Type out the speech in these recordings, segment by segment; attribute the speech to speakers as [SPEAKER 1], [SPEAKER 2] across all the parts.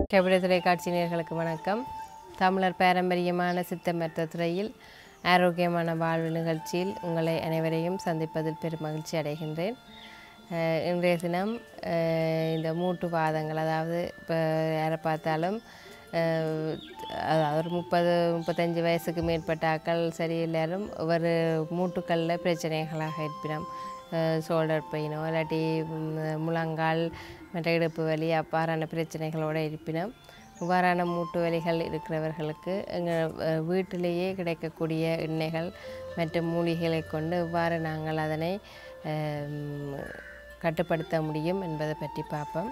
[SPEAKER 1] கபிட தொலைக்காட்சி நேயர்களுக்கு வணக்கம் தமிழர் பாரம்பரியமான சித்த மருத்துவ துறையில் ஆரோக்கியமான வாழ்வு நிகழ்ச்சியில் உங்களை அனைவரையும் சந்திப்பதில் பெரும் மகிழ்ச்சி அடைகின்றேன் அஹ் இன்றைய தினம் அஹ் இந்த மூட்டு வாதங்கள் அதாவது இப்போ யாரை பார்த்தாலும் அஹ் அதாவது ஒரு முப்பது முப்பத்தஞ்சு வயசுக்கு மேற்பட்ட ஆக்கள் சரி எல்லாரும் ஒரு மூட்டுக்களில் பிரச்சனைகளாக இருப்பினோம் ஷோல்டர் பெயினோ இல்லாட்டி ம், முழங்கால் மற்ற இடுப்பு வலி அவ்வாறான பிரச்சனைகளோடு இருப்பினோம் இவ்வாறான மூட்டு வலிகள் இருக்கிறவர்களுக்கு எங்கள் வீட்டிலேயே கிடைக்கக்கூடிய எண்ணெய்கள் மற்றும் மூலிகைகளை கொண்டு இவ்வாறு நாங்கள் அதனை அஹ், கட்டுப்படுத்த முடியும் என்பதை பற்றி பார்ப்போம்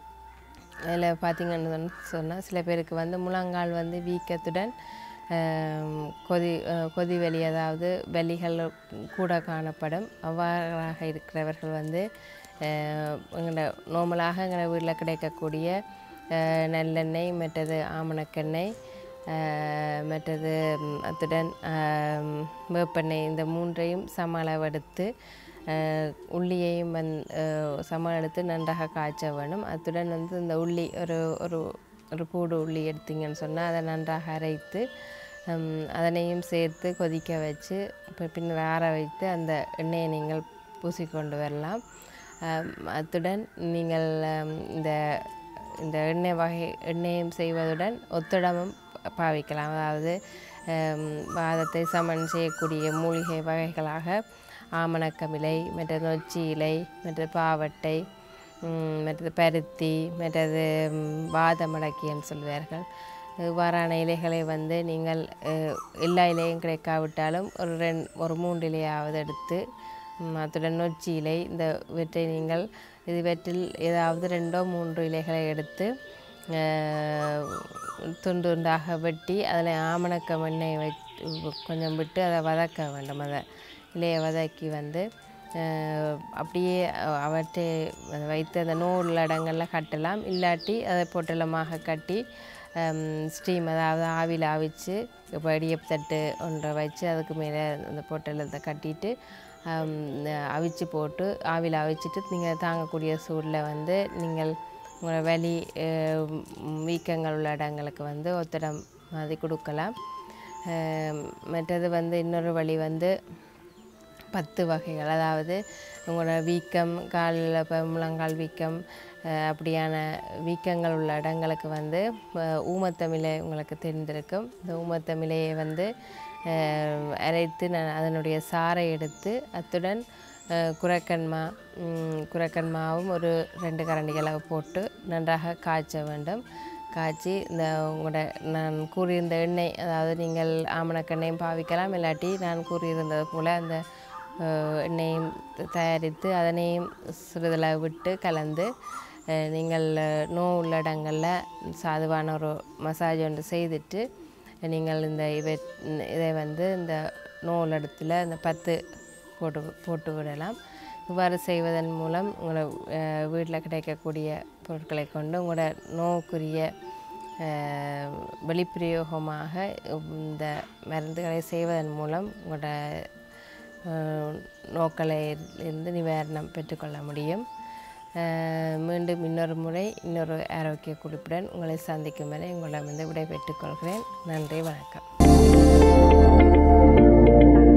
[SPEAKER 1] அதில் பார்த்தீங்கன்னு சொன்னால் சில பேருக்கு வந்து முழங்கால் வந்து வீக்கத்துடன் ஆம், கொதி அஹ், கொதி வலி அதாவது வலிகள் கூட காணப்படும் அவ்வாறாக இருக்கிறவர்கள் வந்து அஹ், எங்களோட நார்மலாக எங்களோட வீட்டில் கிடைக்கக்கூடிய அஹ், நல்லெண்ணெய் மற்றது ஆமணக்கெண்ணெய் அஹ், மற்றது ம், அத்துடன் ஆம், வேப்பெண்ணெய் இந்த மூன்றையும் சம அளவெடுத்து அஹ், உள்ளியையும் வந் அஹ், சம எடுத்து நன்றாக காய்ச்ச வேணும் அத்துடன் வந்து இந்த உள்ளி ஒரு ஒரு ஒரு கூடு உள்ளி எடுத்தீங்கன்னு சொன்னால் அதை நன்றாக அரைத்து ஹம், அதனையும் சேர்த்து கொதிக்க வச்சு இப்போ பின்னர் ஆற வைத்து அந்த எண்ணெயை நீங்கள் பூசிக்கொண்டு வரலாம் ஹம், அத்துடன் நீங்கள் ஹம், இந்த இந்த எண்ணெய் வகை எண்ணெயும் செய்வதுடன் ஒத்துடமும் பாவிக்கலாம் அதாவது ஹம், வாதத்தை சமன் செய்யக்கூடிய மூலிகை வகைகளாக ஆமணக்கம் இலை மற்ற நொச்சி இலை மற்ற பாவட்டை ம், மற்றது பருத்தி மற்றது ம், வாத மடக்கின்னு சொல்வார்கள் இவ்வாறான இலைகளை வந்து நீங்கள் அஹ், எல்லா இலையும் கிடைக்காவிட்டாலும் ஒரு ரெண் ஒரு மூன்று இலையாவது எடுத்து ம், அத்துடன் நொச்சி இலை இந்த இவற்றை நீங்கள் இது இவற்றில் ஏதாவது ரெண்டோ மூன்று இலைகளை எடுத்து அஹ், துண்டு துண்டாக வெட்டி அதில் ஆமணக்கம் எண்ணெய் வச்சு கொஞ்சம் விட்டு அதை வதக்க வேண்டும் அதை இலையை வதக்கி வந்து அஹ், அப்படியே அஹ், அவற்றை வைத்து அந்த நூல் இடங்களில் கட்டலாம் இல்லாட்டி அதை பொட்டலமாக கட்டி ஸ்டீம் அதாவது ஆவியில் அவிச்சு இப்போ இடியப்பத்தட்டு ஒன்றை வச்சு அதுக்கு மேலே அந்த பொட்டலத்தை கட்டிட்டு ஹம், அவிச்சு போட்டு ஆவியில் அவிச்சிட்டு நீங்கள் தாங்கக்கூடிய சூடில் வந்து நீங்கள் உங்களோட வலி அஹ், ம், வீக்கங்கள் உள்ள இடங்களுக்கு வந்து ஒத்தடம் மாதிரி கொடுக்கலாம் அஹ், மற்றது வந்து இன்னொரு வழி வந்து பத்து வகைகள் அதாவது உங்களோட வீக்கம் காலில் இப்போ முழங்கால் வீக்கம் அஹ், அப்படியான வீக்கங்கள் உள்ள இடங்களுக்கு வந்து அஹ், ஊமத்தமிழை உங்களுக்கு தெரிந்திருக்கும் இந்த ஊமத்தமிழையை வந்து அஹ், அரைத்து நான் அதனுடைய சாறை எடுத்து அத்துடன் அஹ், குரக்கன்மா ம், குரக்கன்மாவும் ஒரு ரெண்டு கரண்டிகளை போட்டு நன்றாக காய்ச்ச வேண்டும் காய்ச்சி இந்த உங்களோட நான் கூறியிருந்த எண்ணெய் அதாவது நீங்கள் ஆமணக்கெண்ணையும் பாவிக்கலாம் இல்லாட்டி நான் கூறியிருந்தது போல் அந்த அஹ், எண்ணெயும் த- தயாரித்து அதனையும் சிறிதளவு விட்டு கலந்து அஹ், நீங்கள் அஹ், நோ உள்ள இடங்களில் சாதுவான ஒரு மசாஜ் ஒன்று செய்துட்டு நீங்கள் இந்த இவை இதை வந்து இந்த நோ உள்ள இடத்துல இந்த பத்து போட்டு போட்டு விடலாம் இவ்வாறு செய்வதன் மூலம் உங்களோட வீட்டில் கிடைக்கக்கூடிய பொருட்களை கொண்டு உங்களோட நோவுக்குரிய அஹ், வெளிப்பிரயோகமாக இந்த மருந்துகளை செய்வதன் மூலம் உங்களோட அஹ், நோக்களை இருந்து நிவாரணம் பெற்றுக்கொள்ள முடியும் அஹ், மீண்டும் இன்னொரு முறை இன்னொரு ஆரோக்கிய குறிப்புடன் உங்களை சந்திக்கும் வரை உங்களிடமிருந்து விடை பெற்றுக்கொள்கிறேன் நன்றி வணக்கம்